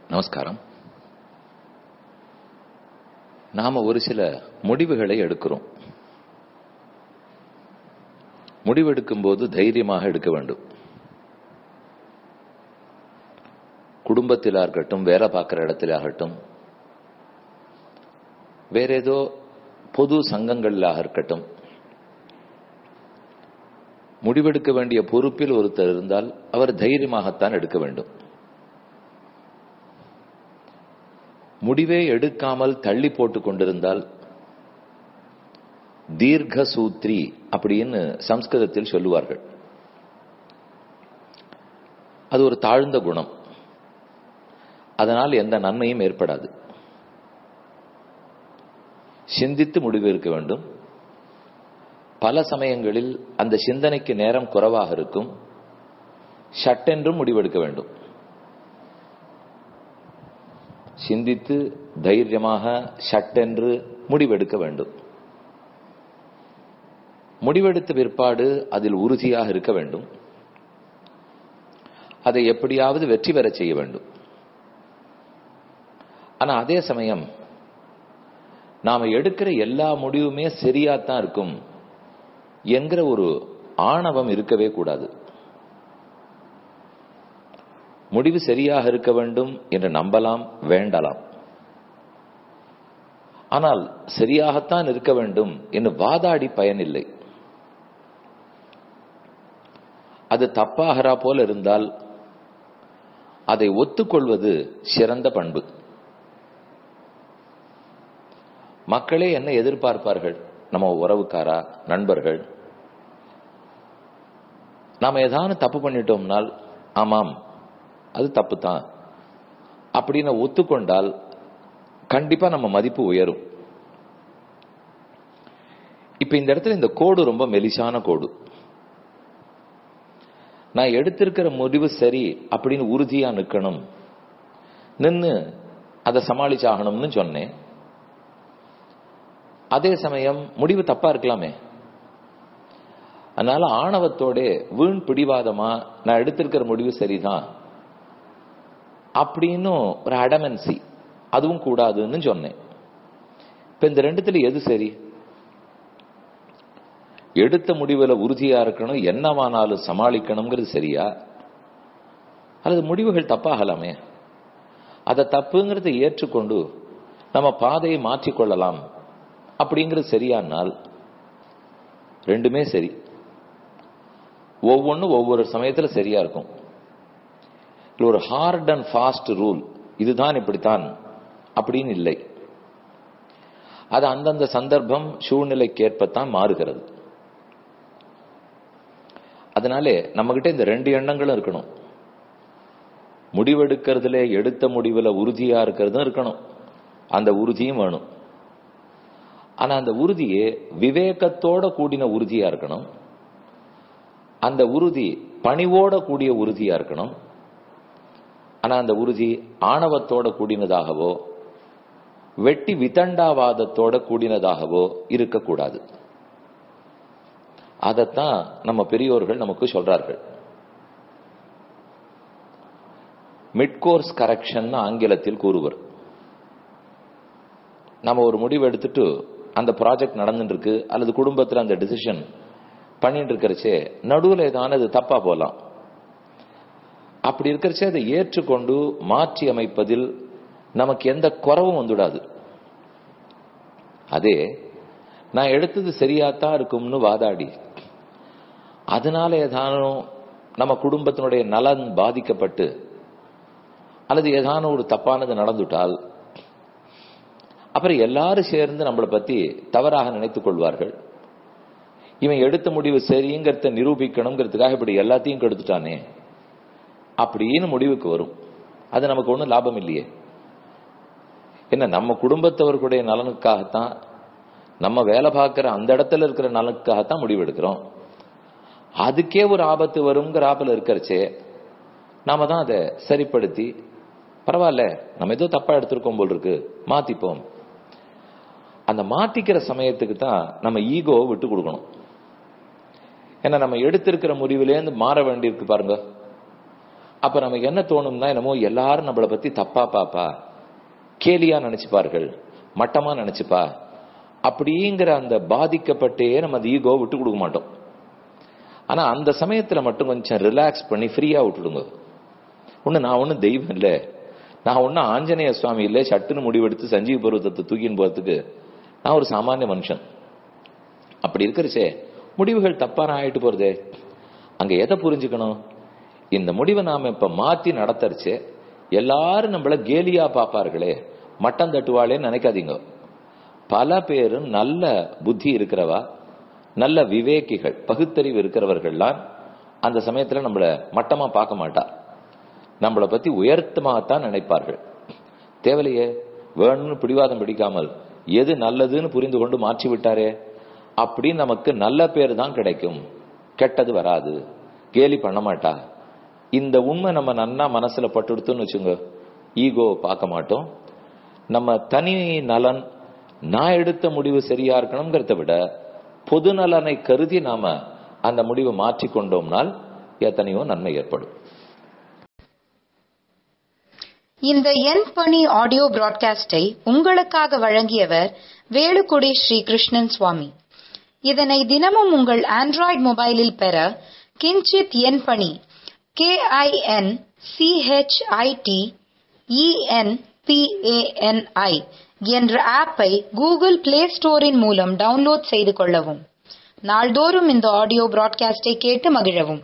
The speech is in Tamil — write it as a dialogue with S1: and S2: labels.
S1: நமஸ்காரம் நாம ஒரு சில முடிவுகளை எடுக்கிறோம் முடிவெடுக்கும் போது தைரியமாக எடுக்க வேண்டும் குடும்பத்தில் இருக்கட்டும் வேலை பார்க்கிற இடத்துல ஆகட்டும் வேற ஏதோ பொது சங்கங்களாக இருக்கட்டும் முடிவெடுக்க வேண்டிய பொறுப்பில் ஒருத்தர் இருந்தால் அவர் தைரியமாகத்தான் எடுக்க வேண்டும் முடிவே எடுக்காமல் தள்ளி போட்டு கொண்டிருந்தால் தீர்க்க சூத்ரி அப்படின்னு சம்ஸ்கிருதத்தில் சொல்லுவார்கள் அது ஒரு தாழ்ந்த குணம் அதனால் எந்த நன்மையும் ஏற்படாது சிந்தித்து முடிவு இருக்க வேண்டும் பல சமயங்களில் அந்த சிந்தனைக்கு நேரம் குறைவாக இருக்கும் சட்டென்றும் முடிவெடுக்க வேண்டும் சிந்தித்து தைரியமாக சட்டென்று முடிவெடுக்க வேண்டும் முடிவெடுத்த பிற்பாடு அதில் உறுதியாக இருக்க வேண்டும் அதை எப்படியாவது வெற்றி பெற செய்ய வேண்டும் ஆனா அதே சமயம் நாம எடுக்கிற எல்லா முடிவுமே சரியாத்தான் இருக்கும் என்கிற ஒரு ஆணவம் இருக்கவே கூடாது முடிவு சரியாக இருக்க வேண்டும் என்று நம்பலாம் வேண்டலாம் ஆனால் சரியாகத்தான் இருக்க வேண்டும் என்று வாதாடி பயனில்லை அது தப்பாகிறா போல இருந்தால் அதை ஒத்துக்கொள்வது சிறந்த பண்பு மக்களே என்ன எதிர்பார்ப்பார்கள் நம்ம உறவுக்காரா நண்பர்கள் நாம ஏதான தப்பு பண்ணிட்டோம்னால் ஆமாம் அது தப்பு தான் அப்படின்னு ஒத்துக்கொண்டால் கண்டிப்பா நம்ம மதிப்பு உயரும் இப்ப இந்த இடத்துல இந்த கோடு ரொம்ப மெலிசான கோடு நான் எடுத்திருக்கிற முடிவு சரி அப்படின்னு உறுதியா நிக்கணும் நின்னு அதை சமாளிச்சாகணும்னு சொன்னேன் அதே சமயம் முடிவு தப்பா இருக்கலாமே அதனால ஆணவத்தோட வீண் பிடிவாதமா நான் எடுத்திருக்கிற முடிவு சரிதான் அப்படின்னு ஒரு அடமன்சி அதுவும் கூடாதுன்னு சொன்னேன் இப்ப இந்த ரெண்டுத்துல எது சரி எடுத்த முடிவுல உறுதியா இருக்கணும் என்னவானாலும் சமாளிக்கணுங்கிறது சரியா அல்லது முடிவுகள் தப்பாகலாமே அதை தப்புங்கிறத ஏற்றுக்கொண்டு நம்ம பாதையை மாற்றிக்கொள்ளலாம் அப்படிங்கிறது சரியானால் ரெண்டுமே சரி ஒவ்வொன்றும் ஒவ்வொரு சமயத்துல சரியா இருக்கும் ஒரு ஹார்ட் அண்ட் ஃபாஸ்ட் ரூல் இதுதான் இப்படித்தான் அப்படின்னு இல்லை அது அந்தந்த சந்தர்ப்பம் சூழ்நிலைக்கு ஏற்பத்தான் மாறுகிறது அதனாலே நம்ம கிட்ட இந்த ரெண்டு எண்ணங்களும் இருக்கணும் முடிவெடுக்கிறதுல எடுத்த முடிவுல உறுதியா இருக்கிறதும் இருக்கணும் அந்த உறுதியும் வேணும் ஆனா அந்த உறுதியே விவேகத்தோட கூடின உறுதியா இருக்கணும் அந்த உறுதி பணிவோட கூடிய உறுதியா இருக்கணும் ஆனா அந்த உறுதி ஆணவத்தோட கூடினதாகவோ வெட்டி விதண்டாவாதத்தோட கூடினதாகவோ இருக்கக்கூடாது அதைத்தான் நம்ம பெரியோர்கள் நமக்கு சொல்றார்கள் மிட்கோர்ஸ் கரெக்ஷன் ஆங்கிலத்தில் கூறுவர் நம்ம ஒரு முடிவு எடுத்துட்டு அந்த ப்ராஜெக்ட் நடந்துட்டு இருக்கு அல்லது குடும்பத்தில் அந்த டிசிஷன் பண்ணிட்டு இருக்கிறச்சே நடுவில் ஏதான அது தப்பா போலாம் அப்படி இருக்கிறச்சே அதை ஏற்றுக்கொண்டு மாற்றி அமைப்பதில் நமக்கு எந்த குறவும் வந்துடாது அதே நான் எடுத்தது சரியாத்தான் இருக்கும்னு வாதாடி அதனால ஏதானும் நம்ம குடும்பத்தினுடைய நலன் பாதிக்கப்பட்டு அல்லது ஏதான ஒரு தப்பானது நடந்துட்டால் அப்புறம் எல்லாரும் சேர்ந்து நம்மளை பத்தி தவறாக நினைத்துக் கொள்வார்கள் இவன் எடுத்த முடிவு சரிங்கிறத நிரூபிக்கணுங்கிறதுக்காக இப்படி எல்லாத்தையும் கெடுத்துட்டானே அப்படின்னு முடிவுக்கு வரும் அது நமக்கு ஒன்றும் லாபம் இல்லையே என்ன நம்ம குடும்பத்தவர்களுடைய நலனுக்காகத்தான் நம்ம வேலை பார்க்கிற அந்த இடத்துல இருக்கிற நலனுக்காகத்தான் முடிவெடுக்கிறோம் அதுக்கே ஒரு ஆபத்து வருங்கிற ஆப்பில் இருக்கிறச்சே நாம தான் அதை சரிப்படுத்தி பரவாயில்ல நம்ம ஏதோ தப்பா எடுத்திருக்கோம் போல் இருக்கு மாத்திப்போம் அந்த மாத்திக்கிற சமயத்துக்கு தான் நம்ம ஈகோவை விட்டு கொடுக்கணும் ஏன்னா நம்ம எடுத்திருக்கிற முடிவிலேருந்து மாற வேண்டியிருக்கு பாருங்க அப்ப நமக்கு என்ன தோணும்னா என்னமோ எல்லாரும் நம்மளை பத்தி தப்பா பாப்பா கேலியா நினைச்சுப்பார்கள் மட்டமா நினைச்சுப்பா அப்படிங்கிற அந்த பாதிக்கப்பட்டே நம்ம அந்த ஈகோ விட்டு கொடுக்க மாட்டோம் ஆனா அந்த சமயத்துல மட்டும் கொஞ்சம் ரிலாக்ஸ் பண்ணி ஃப்ரீயா விட்டுடுங்க ஒண்ணு நான் ஒண்ணும் தெய்வம் இல்ல நான் ஒன்னும் ஆஞ்சநேய சுவாமி இல்ல சட்டுன்னு முடிவெடுத்து சஞ்சீவ பருவத்தை தூக்கின்னு போறதுக்கு நான் ஒரு சாமானிய மனுஷன் அப்படி இருக்கிறச்சே முடிவுகள் தப்பான ஆயிட்டு போறதே அங்க எதை புரிஞ்சுக்கணும் இந்த முடிவை நாம இப்ப மாத்தி நடத்தரிச்சு எல்லாரும் நம்மள கேலியா பாப்பார்களே மட்டம் தட்டுவாளே நினைக்காதீங்க பல பேரும் நல்ல புத்தி இருக்கிறவா நல்ல விவேகிகள் பகுத்தறிவு இருக்கிறவர்கள்லாம் அந்த சமயத்துல நம்மள மட்டமா பார்க்க மாட்டா நம்மளை பத்தி உயர்த்தமாகத்தான் நினைப்பார்கள் தேவலையே வேணும்னு பிடிவாதம் பிடிக்காமல் எது நல்லதுன்னு புரிந்து கொண்டு மாற்றி விட்டாரே அப்படி நமக்கு நல்ல பேர் தான் கிடைக்கும் கெட்டது வராது கேலி பண்ண மாட்டா இந்த உண்மை நம்ம நன்னா மனசுல பட்டுடுத்துன்னு வச்சுங்க ஈகோ பார்க்க மாட்டோம் நம்ம தனி நலன் நான் எடுத்த முடிவு சரியா இருக்கணுங்கிறத விட பொது நலனை கருதி நாம அந்த முடிவை மாற்றி கொண்டோம்னால் எத்தனையோ நன்மை ஏற்படும்
S2: இந்த என் பணி ஆடியோ பிராட்காஸ்டை உங்களுக்காக வழங்கியவர் வேலுக்குடி ஸ்ரீ கிருஷ்ணன் சுவாமி இதனை தினமும் உங்கள் ஆண்ட்ராய்டு மொபைலில் பெற கிஞ்சித் என் பணி கே ஐ என் சிஹெச்ஐடி இஎன்பிஏஎன்ஐ என்ற ஆப்பை கூகுள் பிளே ஸ்டோரின் மூலம் டவுன்லோட் செய்து கொள்ளவும் நாள்தோறும் இந்த ஆடியோ பிராட்காஸ்டை கேட்டு மகிழவும்